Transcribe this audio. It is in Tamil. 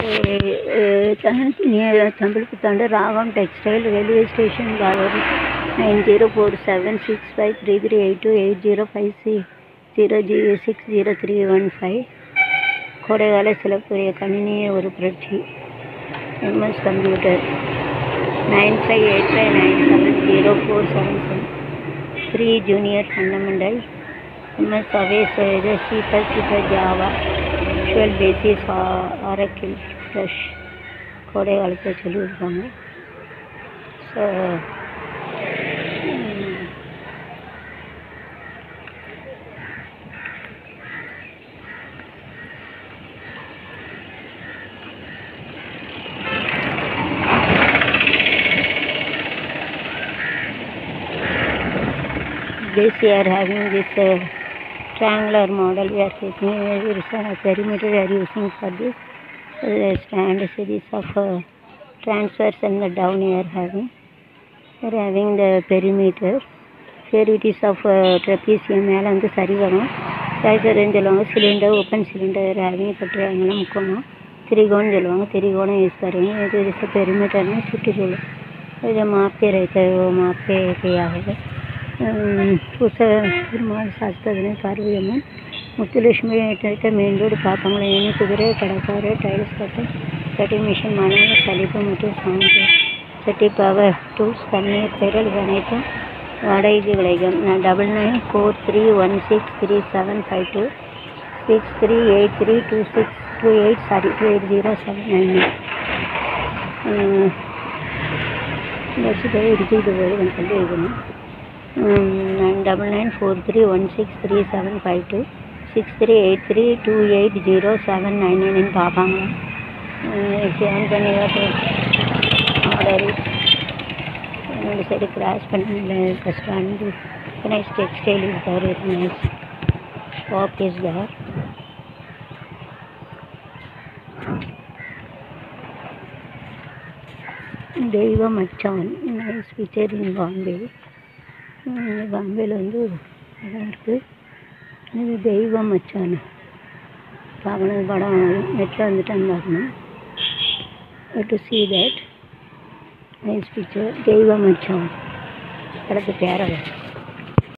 near Tambal Ravam Textile Railway Station, Gavari, 90473388056050 கோடைகால சிலப்புரிய கணினிய ஒரு புரட்சி MS computer nine five eight five nine seven zero four seven seven three junior fundamental MS அவேஸ் இது C plus C plus Java visual basic Oracle Flash கோடை காலத்தில் சொல்லியிருக்காங்க so this we are having this uh, triangular model we are taking uh, there is a perimeter we are using for this uh, stand series of uh, transfers and the down we are having we are having the perimeter here it is of uh, trapezium மேலே வந்து சரி வரும் சைசர்ன்னு சொல்லுவாங்க சிலிண்டர் ஓப்பன் சிலிண்டர் ஹேவிங் இப்போ ட்ரையாங்கலாம் முக்கோணம் திரிகோணம் சொல்லுவாங்க திரிகோணம் யூஸ் करेंगे இது इस perimeter में சுற்றுச்சூழல் இதை मापते रहते हैं वो मापते किया है புதுச பெருமாள் சாஸ்திரத்தினை பார்வையம்மன் முத்துலட்சுமி எடுத்த மெயின் ரோடு பாப்பங்களை எண்ணி குதிரை கடற்காரு டைல்ஸ் கட்டு கட்டிங் மிஷின் மணல் சலிப்பு மற்றும் சாந்து சட்டி பவர் டூல்ஸ் தண்ணீர் பெரல் இது அனைத்தும் வாடகைக்கு கிடைக்கும் நான் double nine four three one six three seven five two six three eight three two six two eight sorry two eight zero seven nine bus போய் இடிச்சுக்கிட்டு போயிடுவேன் சொல்லி இருக்கணும் nine double nine four three one six three seven five two six three eight three two eight zero seven nine nine பார்ப்பாங்க ஜாயின் பண்ணி ஆர்டர் ரெண்டு சைடு கிராஸ் பண்ணி bus stand nice textile is there very nice shop is there Deiva Machan nice picture இன் பாம்பே பாம்பேயில் வந்து இடம் இருக்குது இது தெய்வ மச்சான் பார்க்கணும் படம் நெட்டில் வந்துட்டு பார்க்கணும் to see that nice picture Deiva Machan படத்து பேரை